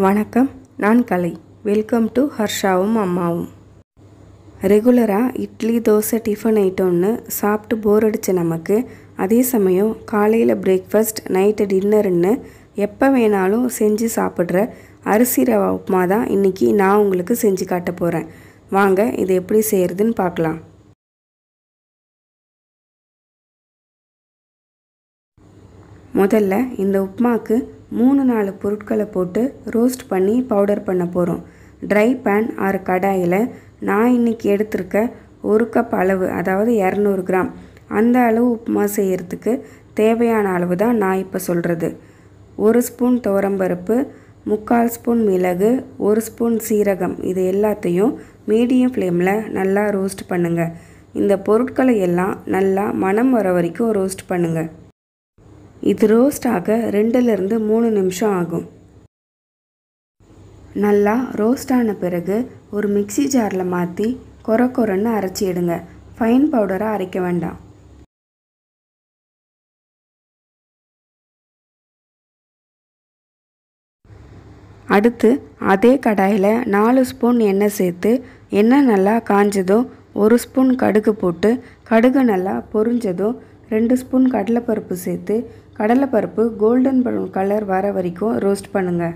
வணக்கம் நான் கலை welcome to ஹர்ஷாவும் அம்மாவும் ரெகுலராக இட்லி தோசை டிஃபன் ஐட்டம்னு சாப்பிட்டு போர் அடித்த நமக்கு அதே சமயம் காலையில் பிரேக்ஃபாஸ்ட் நைட்டு டின்னர்னு எப்போ வேணாலும் செஞ்சு சாப்பிட்ற அரிசி ரவா உப்புமா தான் இன்றைக்கி நான் உங்களுக்கு செஞ்சு காட்ட போகிறேன் வாங்க இது எப்படி செய்கிறதுன்னு பார்க்கலாம் முதல்ல இந்த உப்புமாக்கு மூணு நாலு பொருட்களை போட்டு ரோஸ்ட் பண்ணி பவுடர் பண்ண போகிறோம் ட்ரை பேன் ஆறு கடாயில் நான் இன்றைக்கி எடுத்திருக்க ஒரு கப் அளவு அதாவது இரநூறு கிராம் அந்த அளவு உப்புமா செய்கிறதுக்கு தேவையான அளவு தான் நான் இப்போ சொல்கிறது ஒரு ஸ்பூன் துவரம்பருப்பு முக்கால் ஸ்பூன் மிளகு ஒரு ஸ்பூன் சீரகம் இது எல்லாத்தையும் மீடியம் ஃப்ளேமில் நல்லா ரோஸ்ட் பண்ணுங்கள் இந்த பொருட்களை எல்லாம் நல்லா மணம் வர வரைக்கும் ரோஸ்ட் பண்ணுங்கள் இது ரோஸ்ட் ஆக ரெண்டுலேருந்து மூணு நிமிஷம் ஆகும் நல்லா ரோஸ்ட் ஆன பிறகு ஒரு மிக்சி ஜாரில் மாற்றி கொர கொரன்னு அரைச்சி எடுங்க ஃபைன் பவுடராக அரைக்க வேண்டாம் அடுத்து அதே கடாயில் நாலு ஸ்பூன் எண்ணெய் சேர்த்து எண்ணெய் நல்லா காஞ்சதும் ஒரு ஸ்பூன் கடுகு போட்டு கடுகு நல்லா பொரிஞ்சதும் ரெண்டு ஸ்பூன் கடலைப்பருப்பு சேர்த்து கடலைப்பருப்பு கோல்டன் ப்ரௌன் கலர் வர வரைக்கும் ரோஸ்ட் பண்ணுங்கள்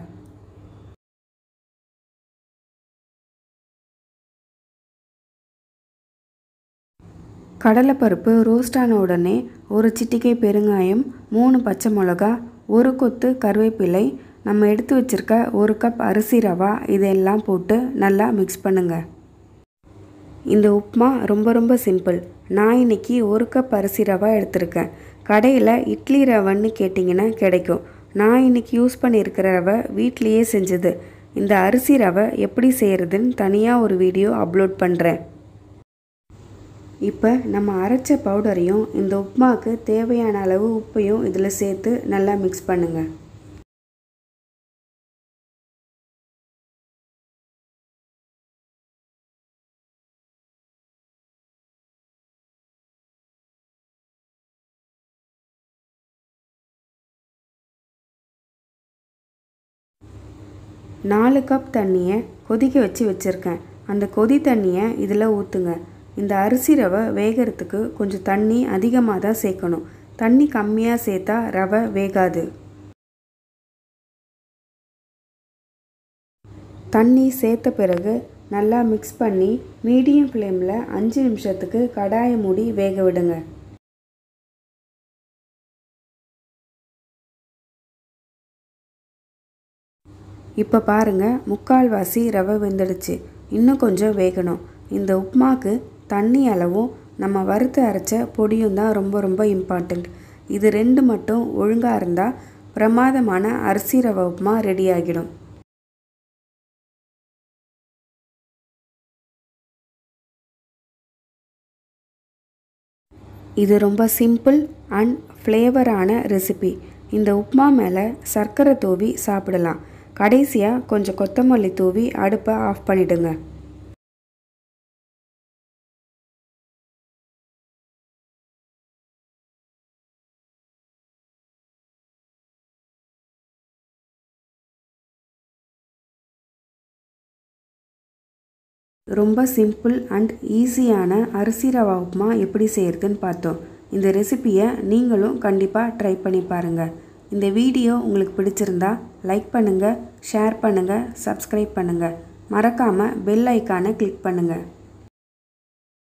கடலைப்பருப்பு ரோஸ்ட் ஆன உடனே ஒரு சிட்டிகை பெருங்காயம் மூணு பச்சை மிளகா ஒரு கொத்து கருவேப்பிலை நம்ம எடுத்து வச்சுருக்க ஒரு கப் அரிசி ரவா இதெல்லாம் போட்டு நல்லா மிக்ஸ் பண்ணுங்கள் இந்த உப்புமா ரொம்ப ரொம்ப சிம்பிள் நான் இன்றைக்கி ஒரு கப் அரிசி ரவா எடுத்திருக்கேன் கடையில் இட்லி ரவைன்னு கேட்டிங்கன்னா கிடைக்கும் நான் இன்றைக்கி யூஸ் பண்ணியிருக்கிற ரவை வீட்லேயே செஞ்சது இந்த அரிசி ரவை எப்படி செய்கிறதுன்னு தனியாக ஒரு வீடியோ அப்லோட் பண்ணுறேன் இப்போ நம்ம அரைச்ச பவுடரையும் இந்த உப்புமாவுக்கு தேவையான அளவு உப்பையும் இதில் சேர்த்து நல்லா மிக்ஸ் பண்ணுங்கள் நாலு கப் தண்ணியை கொதிக்க வச்சு வச்சுருக்கேன் அந்த கொதி தண்ணியை இதில் ஊற்றுங்க இந்த அரிசி ரவை வேகிறதுக்கு கொஞ்சம் தண்ணி அதிகமாக தான் சேர்க்கணும் தண்ணி கம்மியாக சேர்த்தா ரவை வேகாது தண்ணி சேர்த்த பிறகு நல்லா மிக்ஸ் பண்ணி மீடியம் ஃப்ளேமில் அஞ்சு நிமிஷத்துக்கு கடாயை மூடி வேக விடுங்க இப்போ பாருங்கள் முக்கால்வாசி ரவை வெந்துடுச்சு இன்னும் கொஞ்சம் வேகணும் இந்த உப்புமாக்கு தண்ணி அளவும் நம்ம வறுத்து அரைச்ச பொடியும் தான் ரொம்ப ரொம்ப இம்பார்ட்டண்ட் இது ரெண்டு மட்டும் ஒழுங்காக இருந்தால் பிரமாதமான அரிசி ரவை உப்புமா ரெடி ஆகிடும் இது ரொம்ப சிம்பிள் அண்ட் ஃப்ளேவரான ரெசிபி இந்த உப்புமா மேலே சர்க்கரை தூவி சாப்பிடலாம் கடைசியாக கொஞ்சம் கொத்தமல்லி தூவி அடுப்பை ஆஃப் பண்ணிவிடுங்க ரொம்ப சிம்பிள் அண்ட் ஈஸியான அரிசி ரவா உப்புமா எப்படி செய்கிறதுன்னு பார்த்தோம் இந்த ரெசிப்பியை நீங்களும் கண்டிப்பாக ட்ரை பண்ணி பாருங்கள் இந்த வீடியோ உங்களுக்கு பிடிச்சிருந்தா லைக் பண்ணுங்கள் ஷேர் பண்ணுங்கள் சப்ஸ்கிரைப் பண்ணுங்கள் மறக்காமல் பெல் ஐக்கானை கிளிக் பண்ணுங்கள்